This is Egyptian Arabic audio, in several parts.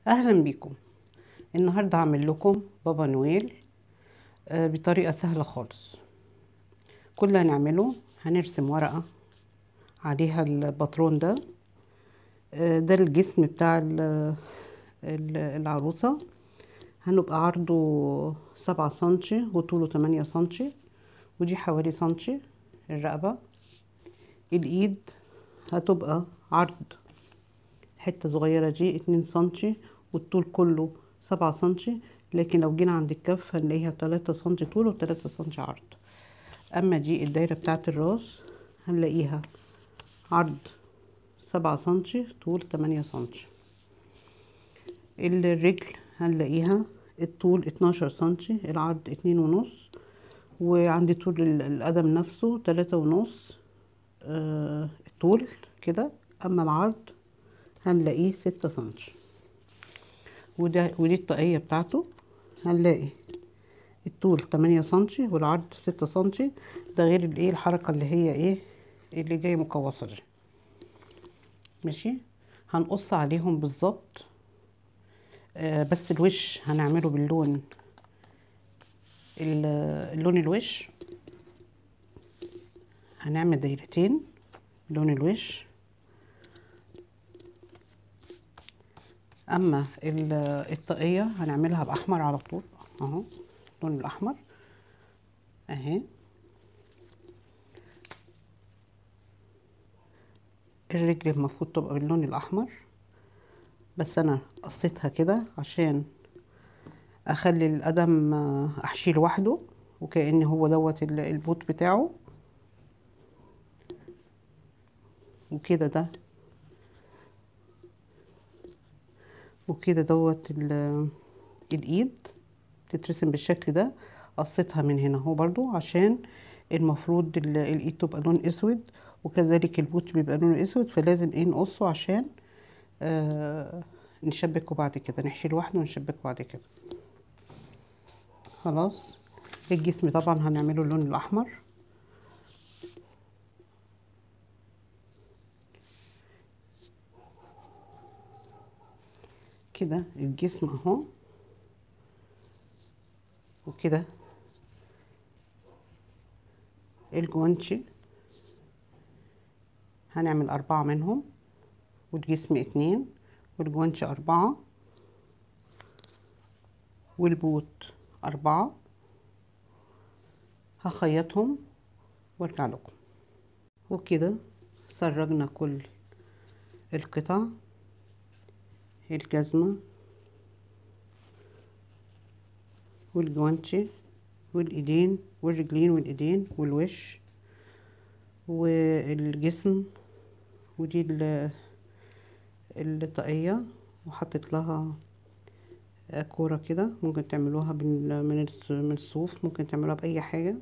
اهلا بيكم النهارده هعمل لكم بابا نويل آه، بطريقه سهله خالص كل اللي هنعمله هنرسم ورقه عليها الباترون ده آه، ده الجسم بتاع ال- ال- العروسه هنبقى عرضه سبعة سنتي وطوله تمانية سنتي ودي حوالي سنتي الرقبه الايد هتبقى عرض حته صغيره دي اتنين سنتي والطول كله سبعة سنتي لكن لو جينا عند الكف هنلاقيها تلاتة سنتي طول وتلاتة سنتي عرض اما دي الدايره بتاعت الراس هنلاقيها عرض سبعة سنتي طول تمانية سنتي الرجل هنلاقيها الطول اتناشر سنتي العرض اتنين ونص وعندي طول ال- القدم نفسه تلاتة ونص آه الطول كده اما العرض هنلاقيه ستة سنتي وده ودي الطاقية بتاعته هنلاقي الطول تمانية سنتي والعرض ستة سنتي ده غير الايه الحركة اللي هي ايه اللي جاية مقوسة دي ماشي هنقص عليهم بالظبط آه بس الوش هنعمله باللون ال- اللون الوش هنعمل دايرتين لون الوش اما ال- الطاقية هنعملها باحمر على طول اهو اللون الاحمر اهي الرجل المفروض تبقى باللون الاحمر بس انا قصيتها كده عشان اخلي القدم آه، احشيه لوحده وكأن هو دوت ال- البوت بتاعه وكده ده وكده دوت ال- الايد تترسم بالشكل ده قصيتها من هنا اهو برضو عشان المفروض ال- الايد تبقى لون اسود وكذلك البوت بيبقى لونه اسود فلازم ايه نقصه عشان آه نشبكه بعد كده نحشيه لوحده ونشبكه بعد كده خلاص الجسم طبعا هنعمله اللون الاحمر كده الجسم اهو وكده الجوانشي هنعمل أربعة منهم والجسم اتنين والجوانشي أربعة والبوت أربعة هخيطهم وارجع لكم وكده سرجنا كل القطع الجزمة والجوانتي والايدين والرجلين والايدين والوش والجسم ودي ال- الطاقية وحطيت لها كورة كده ممكن تعملوها بال- من الص- من الصوف ممكن تعملوها بأي حاجة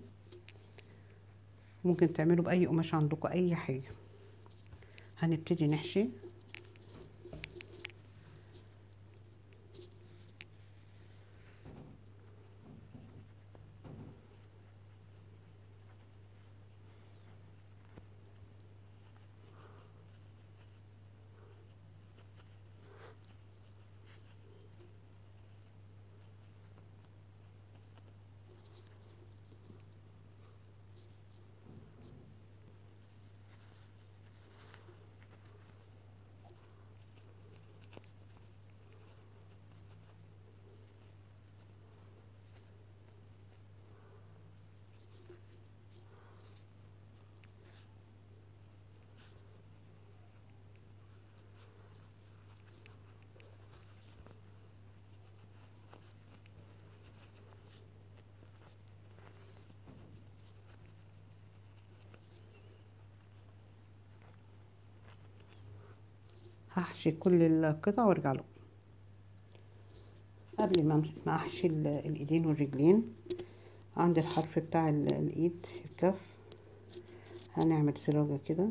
ممكن تعملوا بأي قماش عندكم أي حاجة هنبتدي نحشي هحشي كل القطع وارجع لكم قبل ما أمس- ما احشي ال- الايدين والرجلين عند الحرف بتاع ال- الايد الكف هنعمل سراجة كده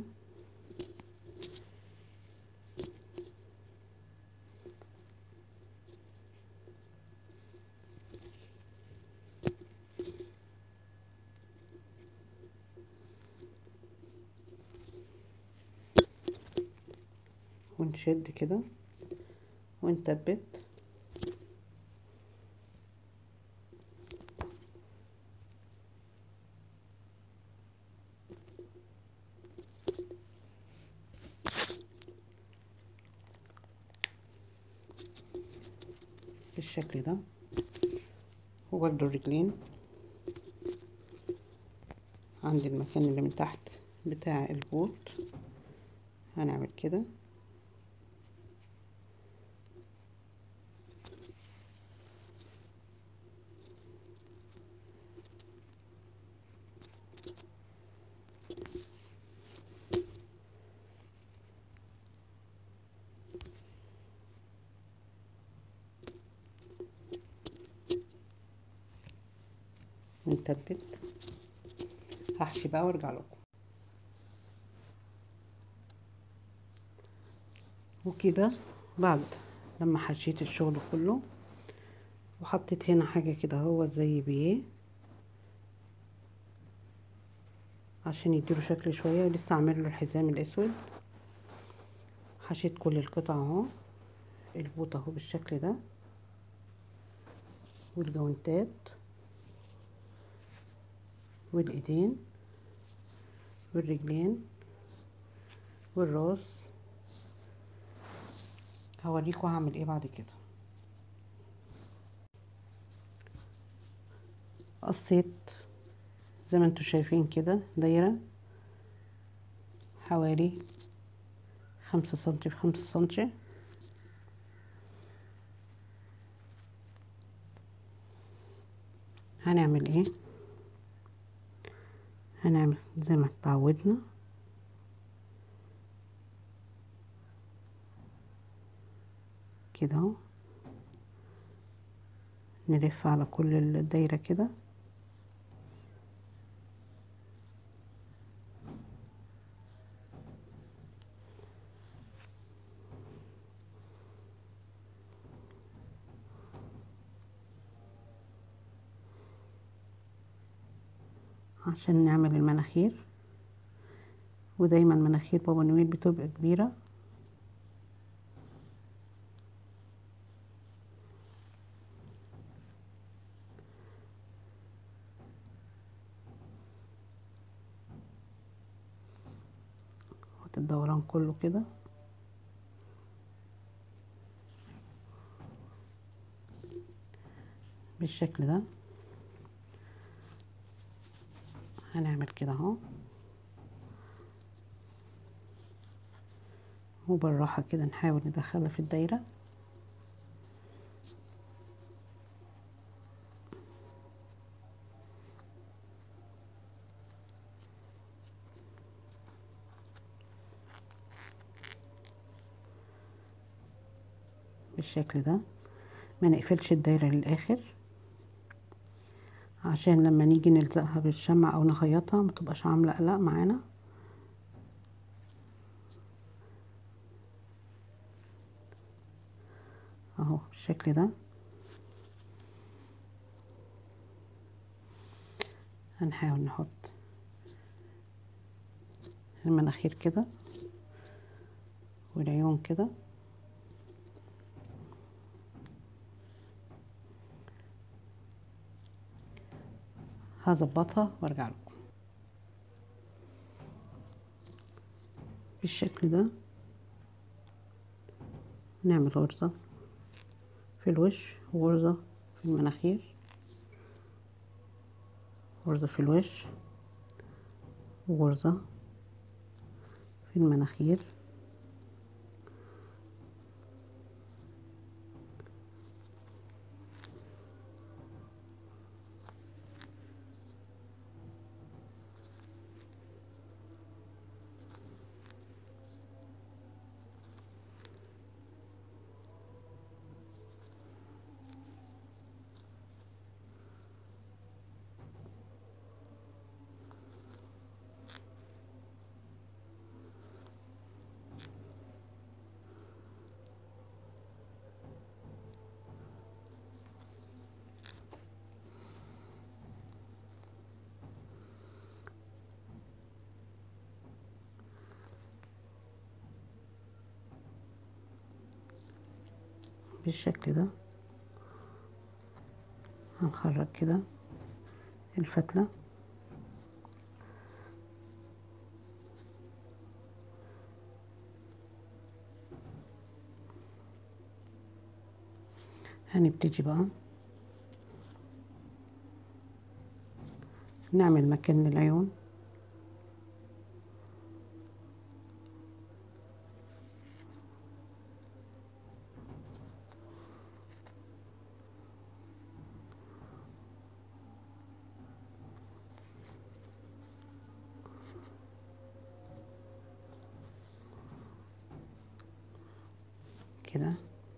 ونشد كده ونثبت بالشكل ده وبرده الرجلين عند المكان اللي من تحت بتاع البوت هنعمل كده ونثبت هحشي بقى وارجع لكم وكده بعد لما حشيت الشغل كله وحطيت هنا حاجة كده هو زي بيه عشان يديله شكل شوية لسه عامل له الحزام الاسود حشيت كل القطع اهو البوط اهو بالشكل ده والجوانتات والايدين والرجلين والراس هوريكم هعمل ايه بعد كده قصيت زي ما انتوا شايفين كده دايرة حوالي خمسة سنتي في خمسة سنتي هنعمل ايه هنعمل زي ما اتعودنا كده اهو نلف على كل الدايرة كده عشان نعمل المناخير ودايما مناخير بابا نويل بتبقى كبيرة خد الدوران كله كده بالشكل ده هنعمل كده اهو وبالراحة كده نحاول ندخلها في الدايرة بالشكل ده ما نقفلش الدايرة للآخر عشان لما نيجي نلزقها بالشمع او نخيطها ما تبقاش عامله قلق معانا اهو بالشكل ده هنحاول نحط المناخير كده والعيون كده هظبطها وارجع لكم بالشكل ده نعمل غرزة في الوش وغرزة في المناخير غرزة في الوش وغرزة في المناخير بالشكل ده هنخرج كده الفتلة هنبتدي بقى نعمل مكان للعيون كده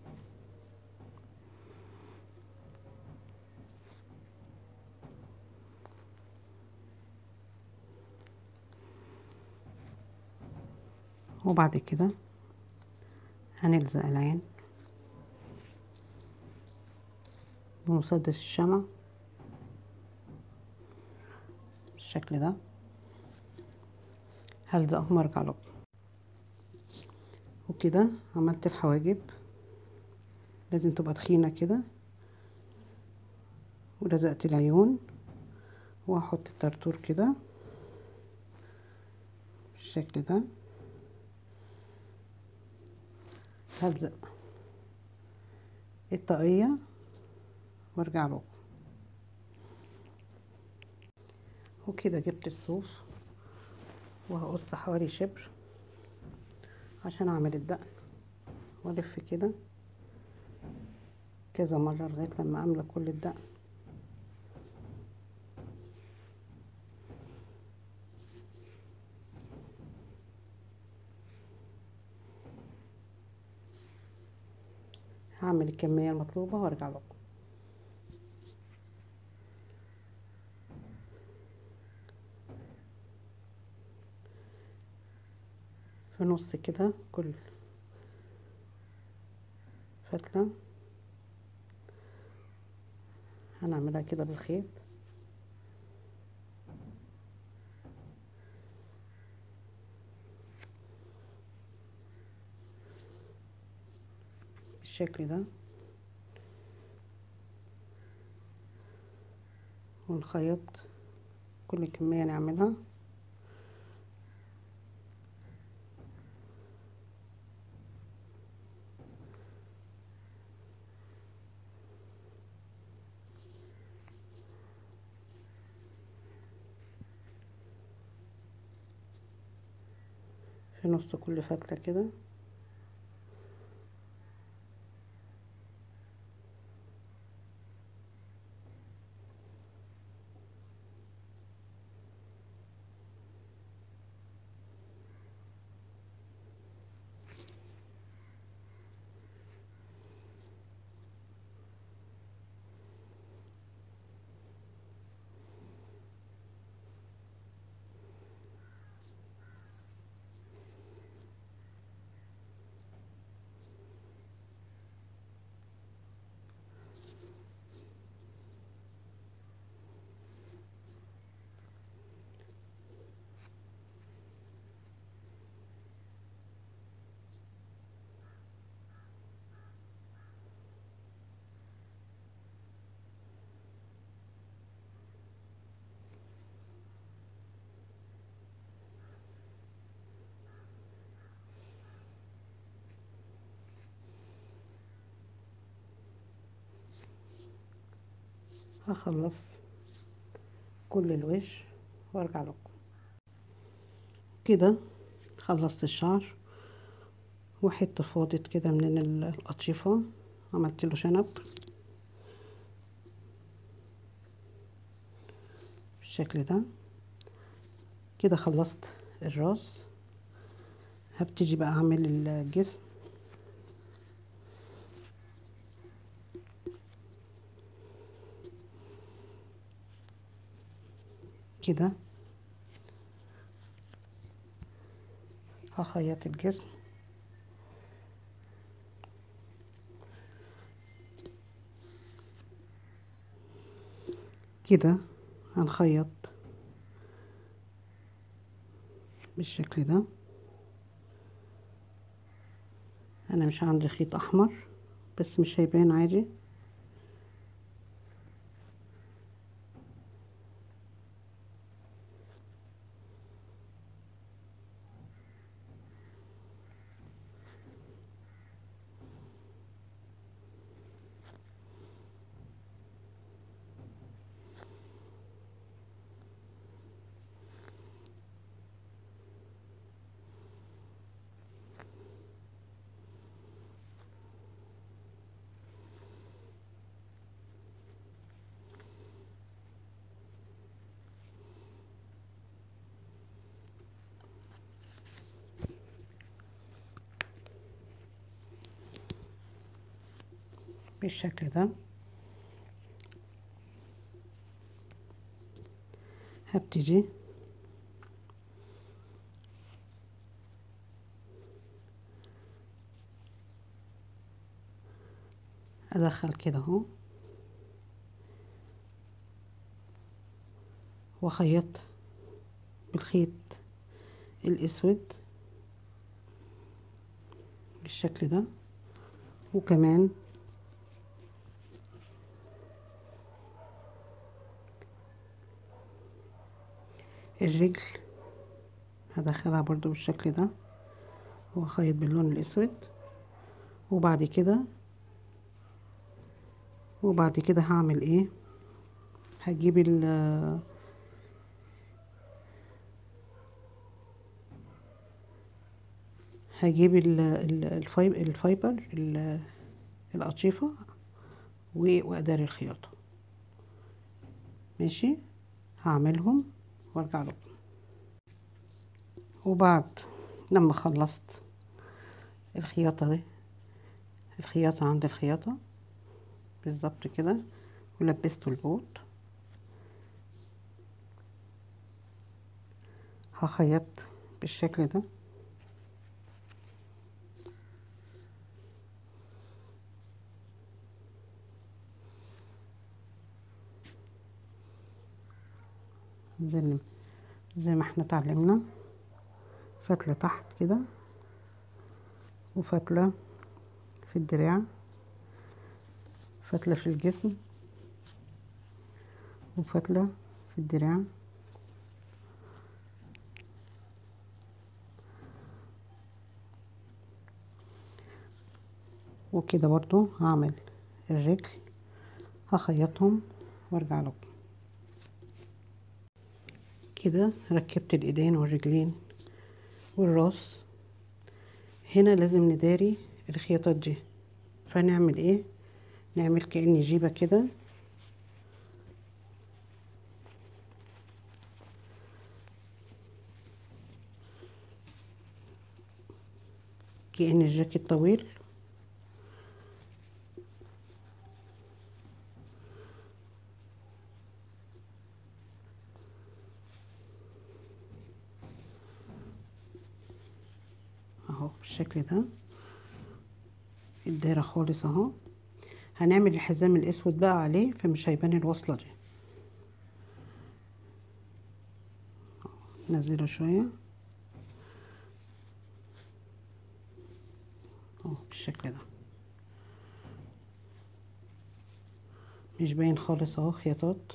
وبعد كده هنلزق العين بمسدس الشمع بالشكل ده هلزقهم وارجع لكم وكده عملت الحواجب لازم تبقى تخينة كده ولزقت العيون وهحط الطرطور كده بالشكل ده هلزق الطاقية وارجع لكم وكده جبت الصوف وهقص حوالي شبر عشان اعمل الدقن والف كده كذا مرة لغاية لما املى كل الدقن هعمل الكمية المطلوبة وارجع لكم في نص كده كل فتلة هنعملها كده بالخيط بالشكل ده ونخيط كل كمية نعملها في نص كل فتلة كده هخلص كل الوش وارجع لكم كده خلصت الشعر وحته فاضت كده من القطيفه عملت له شنب بالشكل ده كده خلصت الراس هبتدي بقى اعمل الجسم كده هخيط الجسم كده هنخيط بالشكل ده انا مش عندي خيط احمر بس مش هيبان عادي بالشكل ده هبتدي ادخل كده اهو واخيط بالخيط الاسود بالشكل ده وكمان الرجل هدخلها برضو بالشكل ده واخيط باللون الاسود وبعد كده وبعد كده هعمل ايه هجيب ال هجيب ال- ال- الفايب الفايبر ال- القطيفة و- وأداري الخياطة ماشي هعملهم وارجع لكم وبعد لما خلصت الخياطة دي الخياطة عند الخياطة بالظبط كده ولبسته البوت هخيط بالشكل ده زي ما- زي ما احنا اتعلمنا فتلة تحت كده وفتلة في الدراع فتلة في الجسم وفتلة في الدراع وكده برضو هعمل الرجل هخيطهم وارجع لكم كده ركبت الايدين والرجلين والراس هنا لازم نداري الخياطات دي فنعمل ايه نعمل كأن جيبة كده كأن الجاكيت طويل اهو بالشكل ده الدايرة خالص اهو هنعمل الحزام الاسود بقى عليه فمش هيبان الوصلة دي نزله شوية اهو بالشكل ده مش باين خالص اهو خياطات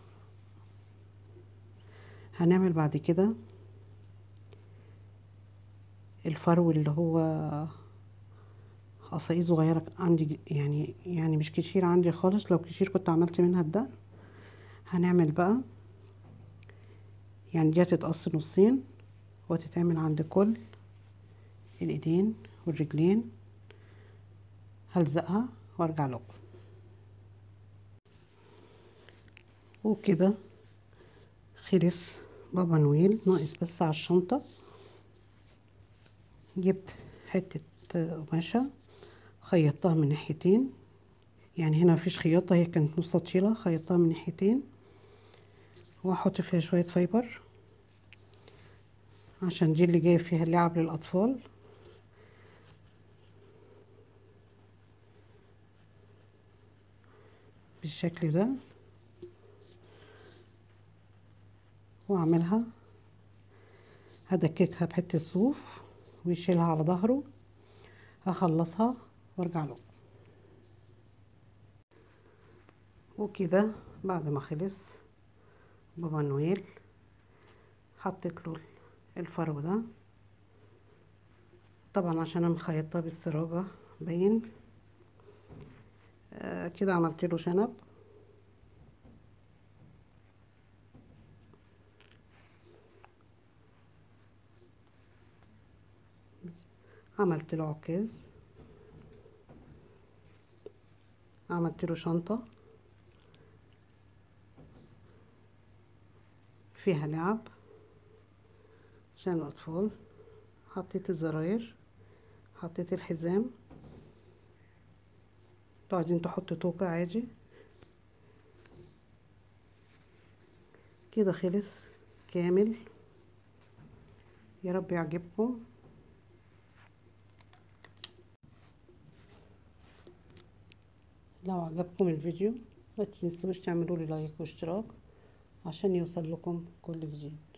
هنعمل بعد كده الفرو اللي هو قصايص صغيرة عندي يعني يعني مش كتير عندي خالص لو كتير كنت عملت منها الدقن هنعمل بقى يعني دي هتتقص نصين وتتعمل عند كل الايدين والرجلين هلزقها وارجع لكم وكده خلص بابا نويل ناقص بس على الشنطة جبت حتة قماشة خيطتها من ناحيتين يعني هنا مفيش خياطة هي كانت مستطيلة خيطتها من ناحيتين واحط فيها شوية فايبر عشان دي اللي جاي فيها لعب للأطفال بالشكل ده واعملها هدككها بحتة صوف ويشيلها على ظهره هخلصها وارجع له وكده بعد ما خلص بابا نويل حطيت له الفرو ده طبعا عشان انا مخيطاه بالسراجة باين آه كده عملت له شنب عملت له عكاز عملت له شنطة فيها لعب عشان الأطفال حطيت الزراير حطيت الحزام لو عايزين تحطوا توكة عادي كده خلص كامل يا رب يعجبكم لو عجبكم الفيديو ما تنسوش تعملوا لي لايك واشتراك عشان يوصل لكم كل جديد